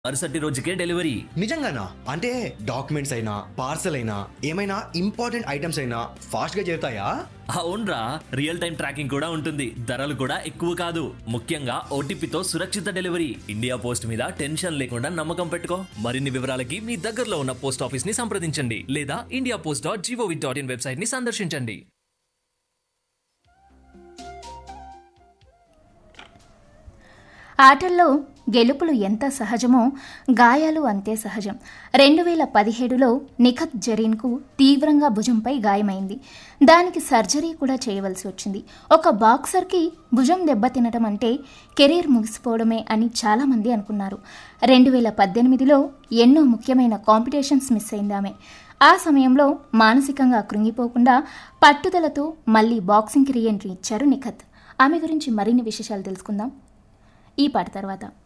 మరుసటి రోజుకే డెలివరీ నిజంగానా అంటే డాక్యుమెంట్స్ అయినా పార్సల్ అయినా ఏమైనా ఇంపార్టెంట్ ఐటమ్స్ అయినా ఫాస్ట్ గా చేరుతాయా అవునరా రియల్ టైం ట్రాకింగ్ కూడా ఉంటుంది ధరలు కూడా ఎక్కువ కాదు ముఖ్యంగా ఓటీపీతో సురక్షిత డెలివరీ ఇండియా పోస్ట్ మీద టెన్షన్ లేకుండా నమ్మకం పెట్టుకో మరిన్ని వివరాలకి మీ దగ్గరలో ఉన్న పోస్ట్ ఆఫీస్ ని సంప్రదించండి లేదా India post dot GOV dot in website ని సందర్శించండి ఆటల్లో గెలుపులు ఎంత సహజమో గాయాలు అంతే సహజం రెండు వేల పదిహేడులో నిఖత్ జరీన్కు తీవ్రంగా భుజంపై గాయమైంది దానికి సర్జరీ కూడా చేయవలసి వచ్చింది ఒక బాక్సర్కి భుజం దెబ్బతినటం అంటే కెరీర్ ముగిసిపోవడమే అని చాలామంది అనుకున్నారు రెండు వేల పద్దెనిమిదిలో ఎన్నో ముఖ్యమైన కాంపిటీషన్స్ మిస్ అయింది ఆమె ఆ సమయంలో మానసికంగా కృంగిపోకుండా పట్టుదలతో మళ్ళీ బాక్సింగ్కి రీఎంట్రీ ఇచ్చారు నిఖత్ ఆమె గురించి మరిన్ని విశేషాలు తెలుసుకుందాం ఈ పాట తర్వాత